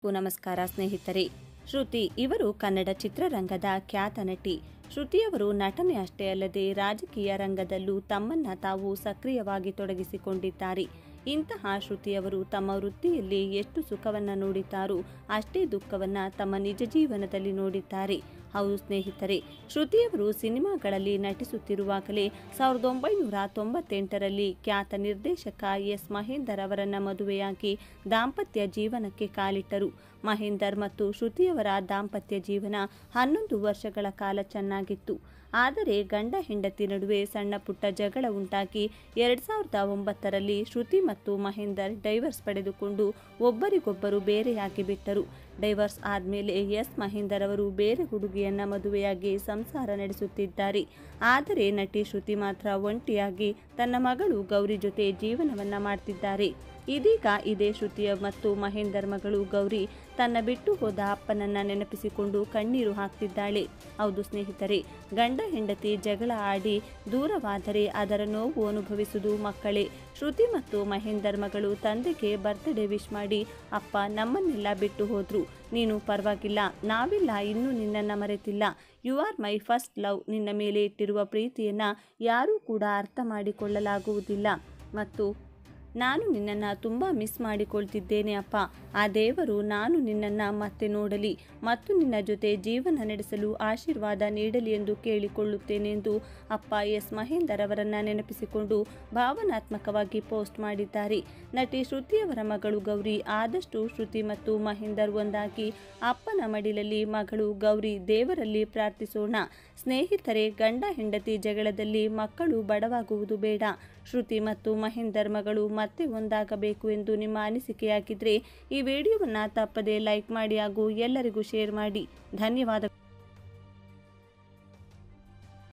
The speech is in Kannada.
ಎಲ್ಲರಿಗೂ ನಮಸ್ಕಾರ ಸ್ನೇಹಿತರೆ ಶ್ರುತಿ ಇವರು ಕನ್ನಡ ಚಿತ್ರರಂಗದ ಖ್ಯಾತ ನಟಿ ಶ್ರುತಿಯವರು ನಟನೆ ಅಷ್ಟೇ ಅಲ್ಲದೆ ರಾಜಕೀಯ ರಂಗದಲ್ಲೂ ತಮ್ಮನ್ನ ತಾವು ಸಕ್ರಿಯವಾಗಿ ತೊಡಗಿಸಿಕೊಂಡಿದ್ದಾರೆ ಇಂತಹ ಶ್ರುತಿಯವರು ತಮ್ಮ ವೃತ್ತಿಯಲ್ಲಿ ಎಷ್ಟು ಸುಖವನ್ನ ನೋಡಿದ್ದಾರೋ ಅಷ್ಟೇ ದುಃಖವನ್ನ ತಮ್ಮ ನಿಜ ಜೀವನದಲ್ಲಿ ನೋಡಿದ್ದಾರೆ ಹೌದು ಸ್ನೇಹಿತರೆ ಶ್ರುತಿಯವರು ಸಿನಿಮಾಗಳಲ್ಲಿ ನಟಿಸುತ್ತಿರುವಾಗಲೇ ಸಾವಿರದ ಒಂಬೈನೂರ ತೊಂಬತ್ತೆಂಟರಲ್ಲಿ ಖ್ಯಾತ ನಿರ್ದೇಶಕ ಎಸ್ ಮಹೇಂದರ್ ಅವರನ್ನ ಮದುವೆಯಾಗಿ ದಾಂಪತ್ಯ ಜೀವನಕ್ಕೆ ಕಾಲಿಟ್ಟರು ಮಹೇಂದರ್ ಮತ್ತು ಶ್ರುತಿಯವರ ದಾಂಪತ್ಯ ಜೀವನ ಹನ್ನೊಂದು ವರ್ಷಗಳ ಕಾಲ ಚೆನ್ನಾಗಿತ್ತು ಆದರೆ ಗಂಡ ಹೆಂಡತಿ ನಡುವೆ ಸಣ್ಣ ಪುಟ್ಟ ಜಗಳ ಉಂಟಾಗಿ ಎರಡ್ ಸಾವಿರದ ಒಂಬತ್ತರಲ್ಲಿ ಶ್ರುತಿ ಮತ್ತು ಮಹೇಂದರ್ ಡೈವರ್ಸ್ ಪಡೆದುಕೊಂಡು ಒಬ್ಬರಿಗೊಬ್ಬರು ಬೇರೆಯಾಗಿ ಬಿಟ್ಟರು ಡೈವರ್ಸ್ ಆದಮೇಲೆ ಎಸ್ ಮಹೇಂದರ್ ಅವರು ಬೇರೆ ಹುಡುಗಿಯನ್ನ ಮದುವೆಯಾಗಿ ಸಂಸಾರ ನಡೆಸುತ್ತಿದ್ದಾರೆ ಆದರೆ ನಟಿ ಶ್ರುತಿ ಮಾತ್ರ ಒಂಟಿಯಾಗಿ ತನ್ನ ಮಗಳು ಗೌರಿ ಜೊತೆ ಜೀವನವನ್ನ ಮಾಡ್ತಿದ್ದಾರೆ ಇದೀಗ ಇದೇ ಶ್ರುತಿಯ ಮತ್ತು ಮಹೇಂದರ್ ಮಗಳು ಗೌರಿ ತನ್ನ ಬಿಟ್ಟು ಹೋದ ಅಪ್ಪನನ್ನ ನೆನಪಿಸಿಕೊಂಡು ಕಣ್ಣೀರು ಹಾಕ್ತಿದ್ದಾಳೆ ಹೌದು ಸ್ನೇಹಿತರೆ ಗಂಡ ಹೆಂಡತಿ ಜಗಳ ಆಡಿ ದೂರವಾದರೆ ಅದರ ನೋವು ಅನುಭವಿಸುವುದು ಮಕ್ಕಳೇ ಶ್ರುತಿ ಮತ್ತು ಮಹೇಂದರ್ ಮಗಳು ತಂದೆಗೆ ಬರ್ತ್ಡೇ ವಿಶ್ ಮಾಡಿ ಅಪ್ಪ ನಮ್ಮನ್ನೆಲ್ಲ ಬಿಟ್ಟು ಹೋದ್ರು ನೀನು ಪರವಾಗಿಲ್ಲ ನಾವಿಲ್ಲ ಇನ್ನೂ ನಿನ್ನನ್ನ ಮರೆತಿಲ್ಲ you are my first love ನಿನ್ನ ಮೇಲೆ ಇಟ್ಟಿರುವ ಪ್ರೀತಿಯನ್ನ ಯಾರೂ ಕೂಡ ಅರ್ಥ ಮಾಡಿಕೊಳ್ಳಲಾಗುವುದಿಲ್ಲ ಮತ್ತು ನಾನು ನಿನ್ನನ್ನು ತುಂಬ ಮಿಸ್ ಮಾಡಿಕೊಳ್ತಿದ್ದೇನೆ ಅಪ್ಪ ಆ ದೇವರು ನಾನು ನಿನ್ನನ್ನು ಮತ್ತೆ ನೋಡಲಿ ಮತ್ತು ನಿನ್ನ ಜೊತೆ ಜೀವನ ನಡೆಸಲು ಆಶೀರ್ವಾದ ನೀಡಲಿ ಎಂದು ಕೇಳಿಕೊಳ್ಳುತ್ತೇನೆ ಎಂದು ಅಪ್ಪ ಎಸ್ ಮಹೇಂದರ್ ಅವರನ್ನು ನೆನಪಿಸಿಕೊಂಡು ಭಾವನಾತ್ಮಕವಾಗಿ ಪೋಸ್ಟ್ ಮಾಡಿದ್ದಾರೆ ನಟಿ ಶ್ರುತಿಯವರ ಮಗಳು ಗೌರಿ ಆದಷ್ಟು ಶ್ರುತಿ ಮತ್ತು ಮಹೇಂದರ್ ಒಂದಾಗಿ ಅಪ್ಪನ ಮಡಿಲಲ್ಲಿ ಮಗಳು ಗೌರಿ ದೇವರಲ್ಲಿ ಪ್ರಾರ್ಥಿಸೋಣ ಸ್ನೇಹಿತರೆ ಗಂಡ ಹೆಂಡತಿ ಜಗಳದಲ್ಲಿ ಮಕ್ಕಳು ಬಡವಾಗುವುದು ಬೇಡ ಶ್ರುತಿ ಮತ್ತು ಮಹೇಂದರ್ ಮಗಳು ಮತ್ತೆ ಒಂದಾಗಬೇಕು ಎಂದು ನಿಮ್ಮ ಅನಿಸಿಕೆಯಾಗಿದ್ದರೆ ಈ ವಿಡಿಯೋವನ್ನು ತಪ್ಪದೆ ಲೈಕ್ ಮಾಡಿ ಹಾಗೂ ಎಲ್ಲರಿಗೂ ಶೇರ್ ಮಾಡಿ ಧನ್ಯವಾದ